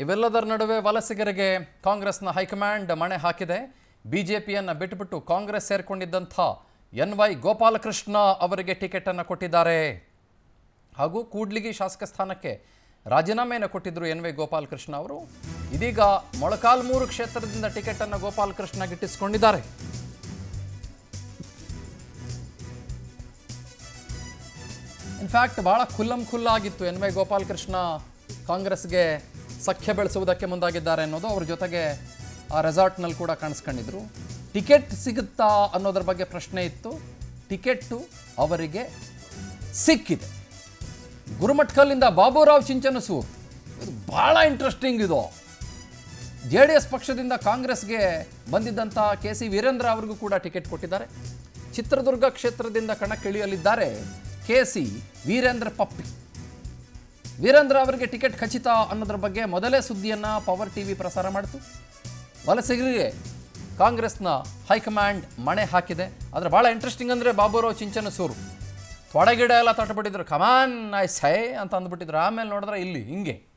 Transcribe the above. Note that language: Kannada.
ಇವೆಲ್ಲದರ ನಡುವೆ ವಲಸಿಗರಿಗೆ ಕಾಂಗ್ರೆಸ್ನ ಹೈಕಮಾಂಡ್ ಮಣೆ ಹಾಕಿದೆ ಬಿಜೆಪಿಯನ್ನು ಬಿಟ್ಟುಬಿಟ್ಟು ಕಾಂಗ್ರೆಸ್ ಸೇರಿಕೊಂಡಿದ್ದಂಥ ಎನ್ ವೈ ಗೋಪಾಲಕೃಷ್ಣ ಅವರಿಗೆ ಟಿಕೆಟನ್ನು ಕೊಟ್ಟಿದ್ದಾರೆ ಹಾಗೂ ಕೂಡ್ಲಿಗಿ ಶಾಸಕ ಸ್ಥಾನಕ್ಕೆ ರಾಜೀನಾಮೆಯನ್ನು ಕೊಟ್ಟಿದ್ದರು ಎನ್ ವೈ ಗೋಪಾಲಕೃಷ್ಣ ಅವರು ಇದೀಗ ಮೊಳಕಾಲ್ಮೂರು ಕ್ಷೇತ್ರದಿಂದ ಟಿಕೆಟನ್ನು ಗೋಪಾಲಕೃಷ್ಣ ಗಿಟ್ಟಿಸಿಕೊಂಡಿದ್ದಾರೆ ಇನ್ಫ್ಯಾಕ್ಟ್ ಭಾಳ ಖುಲ್ಲಂ ಖುಲ್ಲಾಗಿತ್ತು ಎನ್ ವೈ ಗೋಪಾಲಕೃಷ್ಣ ಕಾಂಗ್ರೆಸ್ಗೆ ಸಖ್ಯ ಬೆಳೆಸುವುದಕ್ಕೆ ಮುಂದಾಗಿದ್ದಾರೆ ಅನ್ನೋದು ಅವ್ರ ಜೊತೆಗೆ ಆ ರೆಸಾರ್ಟ್ನಲ್ಲಿ ಕೂಡ ಕಾಣಿಸ್ಕೊಂಡಿದ್ರು ಟಿಕೆಟ್ ಸಿಗುತ್ತಾ ಅನ್ನೋದ್ರ ಬಗ್ಗೆ ಪ್ರಶ್ನೆ ಇತ್ತು ಟಿಕೆಟ್ಟು ಅವರಿಗೆ ಸಿಕ್ಕಿದೆ ಗುರುಮಠಕಲ್ಲಿಂದ ಬಾಬುರಾವ್ ಚಿಂಚನಸೂರ್ ಇದು ಭಾಳ ಇಂಟ್ರೆಸ್ಟಿಂಗ್ ಇದು ಜೆ ಡಿ ಎಸ್ ಪಕ್ಷದಿಂದ ಕಾಂಗ್ರೆಸ್ಗೆ ಬಂದಿದ್ದಂಥ ಕೆ ಸಿ ವೀರೇಂದ್ರ ಅವರಿಗೂ ಕೂಡ ಟಿಕೆಟ್ ಕೊಟ್ಟಿದ್ದಾರೆ ಚಿತ್ರದುರ್ಗ ಕ್ಷೇತ್ರದಿಂದ ಕಣಕ್ಕಿಳಿಯಲಿದ್ದಾರೆ ಕೆ ಸಿ ವೀರೇಂದ್ರ ಪಪ್ಪಿ ವೀರೇಂದ್ರ ಅವರಿಗೆ ಟಿಕೆಟ್ ಖಚಿತ ಅನ್ನೋದ್ರ ಬಗ್ಗೆ ಮೊದಲೇ ಸುದ್ದಿಯನ್ನು ಪವರ್ ಟಿ ವಿ ಪ್ರಸಾರ ಮಾಡಿತು ವಲಸಿಗರಿಗೆ ಕಾಂಗ್ರೆಸ್ನ ಹೈಕಮಾಂಡ್ ಮಣೆ ಹಾಕಿದೆ ಆದರೆ ಭಾಳ ಇಂಟ್ರೆಸ್ಟಿಂಗ್ ಅಂದರೆ ಬಾಬುರಾವ್ ಚಿಂಚನಸೂರು ತೊಡಗಿಡ ಎಲ್ಲ ತಟ್ಟಬಿಟ್ಟಿದ್ರು ಕಮಾನ್ ಐ ಸೈ ಅಂತ ಅಂದ್ಬಿಟ್ಟಿದ್ರು ಆಮೇಲೆ ನೋಡಿದ್ರೆ ಇಲ್ಲಿ ಹಿಂಗೆ